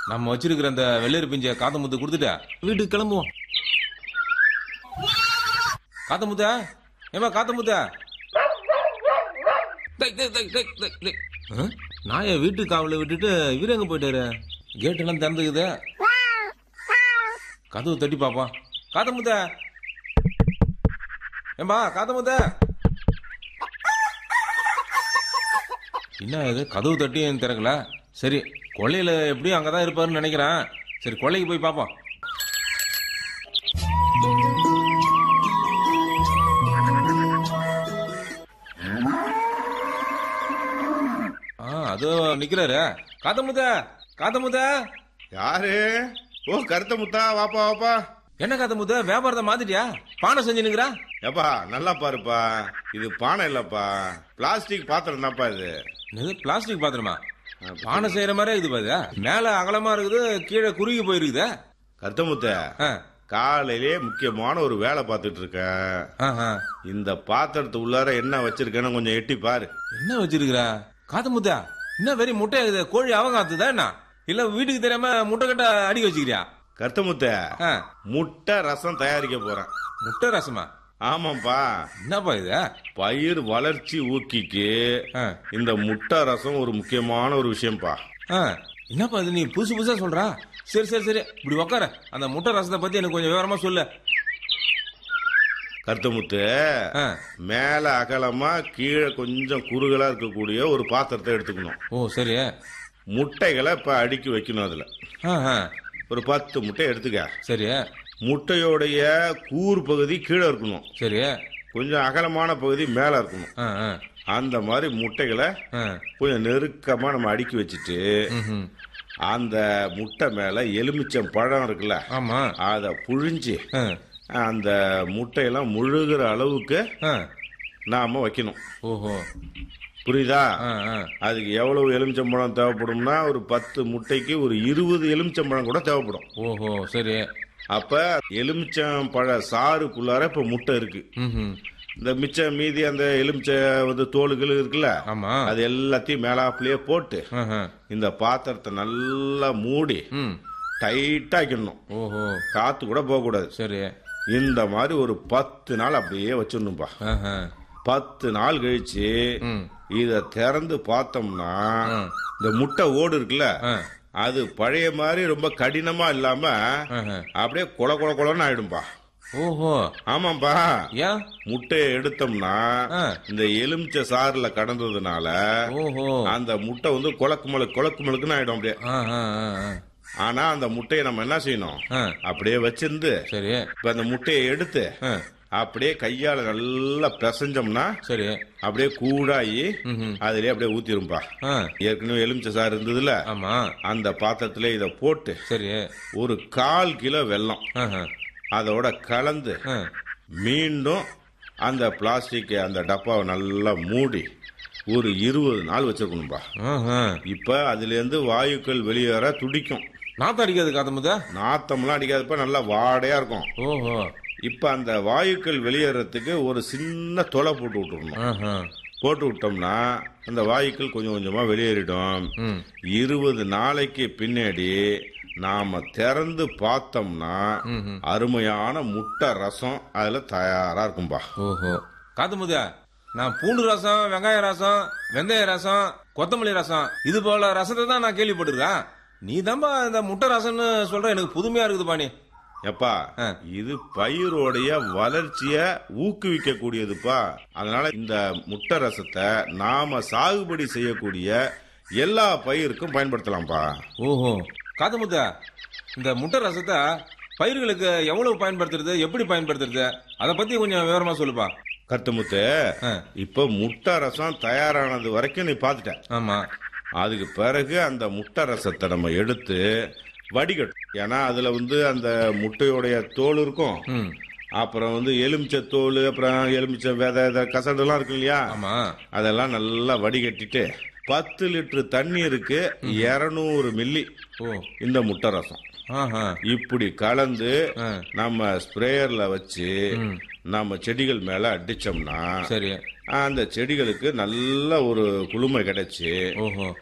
நம்ம வச்சிருக்கிற அந்த வெள்ளரி பிஞ்ச காத்த முத்து கொடுத்துட்டு வீட்டுக்கு கிளம்புவோம் காத்த முத்தா ஏமா காத்த முத்தா டேய், டேய், டேய், டேய், டேய், டேய். ஆ? நாயை வீட்டு காவல விட்டுட்டு இவரு எங்க போயிட்டாரு கேட் எல்லாம் திறந்துக்குது கதவு தட்டி பாப்பா காத்த முத்த ஏம்பா காத்த முத்த என்ன இது கதவு தட்டியும் திறக்கல சரி கொள்ளையில எப்படியும் அங்கதான் இருப்பாருன்னு நினைக்கிறேன் சரி கொள்ளைக்கு போய் பாப்போம் ஆ அதோ நிக்கிறாரு காத்தமுத்த காத்தமுத்த யாரு ஓ கருத்த முத்தா வாப்பா வாப்பா என்ன காத்தமுத்த வியாபாரத்தை மாத்திட்டியா பானை செஞ்சு நிக்கிறா ஏப்பா நல்லா பாருப்பா இது பானை இல்லப்பா பிளாஸ்டிக் பாத்திரம் தான்ப்பா இது இது பிளாஸ்டிக் பாத்திரமா பானை செய்யற மாதிரி இது பாரு மேல அகலமா இருக்குது கீழே குறுகி போயிருக்குதே கருத்த முத்த ஆ, காலையிலே முக்கியமான ஒரு வேலை பார்த்துட்டு இருக்கேன் ஆஹா. இந்த பாத்திரத்து உள்ளார என்ன வச்சிருக்கேன்னு கொஞ்சம் எட்டி பாரு என்ன வச்சிருக்கிற காத்தமுத்தா என்ன வெறி முட்டை இது கோழி அவங்காத்துதா என்ன இல்ல வீட்டுக்கு தெரியாம முட்டை கட்ட அடி வச்சுக்கிறியா கருத்த முத்த ஆ, முட்டை ரசம் தயாரிக்க போறேன் முட்டை ரசமா ஆமாப்பா என்னப்பா இது பயிர் வளர்ச்சி ஊக்கிக்கு ஆ, இந்த முட்டை ரசம் ஒரு முக்கியமான ஒரு விஷயம்ப்பா ஆ, என்னப்பா இது நீ புதுசு புதுசா சொல்றா சரி சரி சரி இப்படி உக்கார அந்த முட்டை ரசத்தை பத்தி எனக்கு கொஞ்சம் விவரமா சொல்லு கருத்தமுத்து ஆ, மேல அகலமா கீழே கொஞ்சம் குறுகலா இருக்கக்கூடிய ஒரு பாத்திரத்தை எடுத்துக்கணும் ஓ சரி முட்டைகளை இப்ப அடுக்கி வைக்கணும் அதுல ஆ, ஆ, ஒரு பத்து முட்டை எடுத்துக்க சரி முட்டையோடைய கூர் பகுதி கீழே இருக்கணும் சரி கொஞ்சம் அகலமான பகுதி மேல இருக்கணும் ஆ, ஆ, அந்த மாதிரி முட்டைகளை ஆ, கொஞ்சம் நெருக்கமா நம்ம அடுக்கி வச்சுட்டு ம்ஹும். அந்த முட்டை மேல எலுமிச்சம் பழம் இருக்குல்ல ஆமா அதை புழிஞ்சு ஆ, அந்த முட்டையெல்லாம் முழுகிற அளவுக்கு ஆ, நாம வைக்கணும் ஓஹோ புரியுதா ஆ, ஆ, அதுக்கு எவ்வளவு எலுமிச்சம்பழம் தேவைப்படும்னா ஒரு பத்து முட்டைக்கு ஒரு இருபது எலுமிச்சம்பழம் கூட தேவைப்படும் ஓஹோ சரி அப்ப எலுமிச்சம்பழ சாறுக்குள்ளார இப்ப முட்டை இருக்கு ம்ஹும். இந்த மிச்சம் மீதி அந்த எலுமிச்சை வந்து தோலுகள் இருக்குல்ல ஆமா அது எல்லாத்தையும் மேலாப்புலயே போட்டு ஆஹா. இந்த பாத்திரத்தை நல்லா மூடி ம் டைட்டா வைக்கணும் ஓஹோ காத்து கூட போகக்கூடாது சரி இந்த மாதிரி ஒரு பத்து நாள் அப்படியே வச்சிடணும்பா ஆஹா. பத்து நாள் கழிச்சு ம் இத திறந்து பார்த்தோம்னா ஆ. இந்த முட்டை ஓடு இருக்குல்ல ஆ. அது பழைய மாதிரி ரொம்ப கடினமா இல்லாம ஆஹா. அப்படியே கொல கொல கொலன்னு ஆயிடும்பா ஓஹோ ஆமாம்பா ஏன் முட்டையை எடுத்தோம்னா ஆ. இந்த எலுமிச்சை சாறுல கடந்ததுனால ஓஹோ அந்த முட்டை வந்து கொலக்கு மலக்கு கொலக்கு மலுக்குன்னு ஆயிடும் அப்படியே ஆ, ஆ, ஆ, ஆ. ஆனா அந்த முட்டையை நம்ம என்ன செய்யணும் ஆ, அப்படியே வச்சிருந்து சரி இப்ப அந்த முட்டையை எடுத்து ஆ, அப்படியே கையால நல்லா பிசைஞ்சோம்னா சரி அப்படியே கூடாயி ம்ஹும். அதுலயே அப்படியே ஊத்திரும்பா ஆ, ஏற்கனவே எலுமிச்சை சாறு இருந்ததுல ஆமா அந்த பாத்திரத்துல இத போட்டு சரி ஒரு கால் கிலோ வெல்லம் ஆஹா. அதோட கலந்து ஆ, மீண்டும் அந்த பிளாஸ்டிக் அந்த டப்பாவை நல்லா மூடி ஒரு இருபது நாள் வச்சிருக்கணும்பா ஆஹா. இப்ப அதுல இருந்து வாயுக்கள் வெளியேற துடிக்கும் நாத்தம் அடிக்காது காத்தமுதா நாத்தம்லாம் அடிக்காதப்ப நல்லா வாடையா இருக்கும் ஓஹோ இப்ப அந்த வாயுக்கள் வெளியேறதுக்கு ஒரு சின்ன தொலை போட்டு விட்டுறணும் ஆஹா. போட்டு விட்டோம்னா அந்த வாயுக்கள் கொஞ்சம் கொஞ்சமா வெளியேறிடும் ம் இருபது நாளைக்கு பின்னாடி நாம திறந்து பார்த்தோம்னா ம்ஹும். அருமையான முட்டை ரசம் அதுல தயாரா இருக்கும்பா ஓஹோ காத்தமுதா நான் பூண்டு ரசம் வெங்காய ரசம் வெந்தய ரசம் கொத்தமல்லி ரசம் இது போல ரசத்தை தான் நான் கேள்விப்பட்டிருக்கேன் நீ தான்பா இந்த முட்டை ரசம்னு சொல்ற எனக்கு புதுமையா இருக்குது பாணி எப்பா ஆ. இது பயிரோடைய வளர்ச்சிய ஊக்குவிக்க கூடியதுப்பா அதனால இந்த முட்டை ரசத்தை நாம சாகுபடி செய்யக்கூடிய எல்லா பயிருக்கும் பயன்படுத்தலாம்ப்பா ஓஹோ காத்தமுத்தா இந்த முட்டை ரசத்தை பயிர்களுக்கு எவ்வளவு பயன்படுத்துறது எப்படி பயன்படுத்துறது அதை பத்தி கொஞ்சம் விவரமா சொல்லுப்பா கருத்துமுத்து ஆ, இப்ப முட்டை ரசம் தயாரானது வரைக்கும் நீ பாத்துட்ட ஆமா அதுக்கு பிறகு அந்த முட்டை ரசத்தை நம்ம எடுத்து வடிகட்டும் ஏன்னா அதுல வந்து அந்த முட்டையோடைய தோல் இருக்கும் ம் அப்புறம் வந்து எலுமிச்சை தோல் அப்புறம் எலுமிச்சை விதை இதை கசடுலாம் இருக்கு இல்லையா ஆமா அதெல்லாம் நல்லா வடிகட்டிட்டு பத்து லிட்டர் தண்ணீருக்கு இருநூறு மில்லி ஓ இந்த முட்டை ரசம் ஆஹா இப்படி கலந்து ஆ, நம்ம ஸ்ப்ரேயர்ல வச்சு ம். நம்ம செடிகள் மேல அடிச்சோம்னா சரி அந்த செடிகளுக்கு நல்ல ஒரு குளுமை கிடைச்சு ஓஹோ